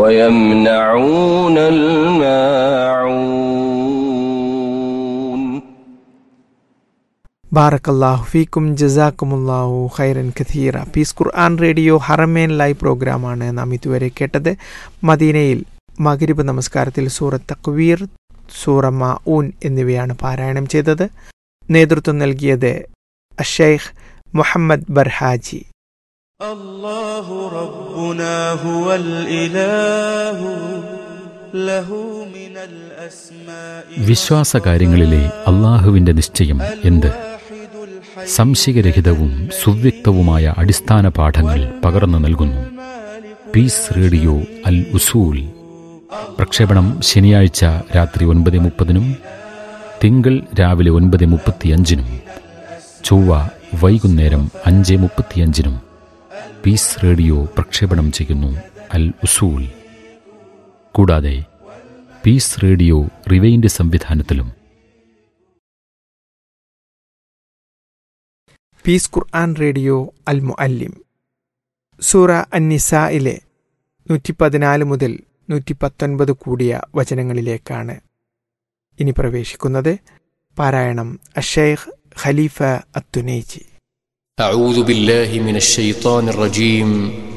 ويمنعون الماعون ബാറക്കല്ലാഹു ഫീക്കും ജസാക്കുമുല്ലാഹു ഖൈറൻ ഖത്തീറ പീസ് ഖുർആൻ റേഡിയോ ഹറമേൻ ലൈവ് പ്രോഗ്രാമാണ് നാം ഇതുവരെ കേട്ടത് മദീനയിൽ മകരിബ് നമസ്കാരത്തിൽ സൂറ തക്വീർ സൂറ മാഊൻ എന്നിവയാണ് പാരായണം ചെയ്തത് നേതൃത്വം നൽകിയത് അഷൈഖ് മുഹമ്മദ് ബർഹാജി الله ربنا هو الإله له من الأسماء വിശ്വാസകാര്യങ്ങളിലെ അള്ളാഹുവിന്റെ നിശ്ചയം എന്ത് الواحد الحي സംശയരഹിതവും സുവ്യക്തവുമായ അടിസ്ഥാന പാഠങ്ങൾ പകർന്നു നൽകുന്നു പീസ് റേഡിയോ അൽ ഉസൂൽ പ്രക്ഷേപണം ശനിയാഴ്ച രാത്രി ഒൻപത് മുപ്പതിനും തിങ്കൾ രാവിലെ ഒൻപത് മുപ്പത്തിയഞ്ചിനും ചൊവ്വ വൈകുന്നേരം അഞ്ച് മുപ്പത്തിയഞ്ചിനും പീസ് റേഡിയോ പ്രക്ഷേപണം ചെയ്യുന്നു അൽ ഉസൂൽ കൂടാതെ പീസ് റേഡിയോ റിവൈൻഡ് സംവിധാനത്തിലും പീസ് ഖുർആൻ റേഡിയോ അൽ മുഅല്ലിം സൂറ അന്നിസയിലെ നൂറ്റി പതിനാല് മുതൽ നൂറ്റി പത്തൊൻപത് കൂടിയ വചനങ്ങളിലേക്കാണ് ഇനി പ്രവേശിക്കുന്നത് പാരായണം അഷേഖ് ഖലീഫ അത്തുനേജി أعوذ بالله من الشيطان الرجيم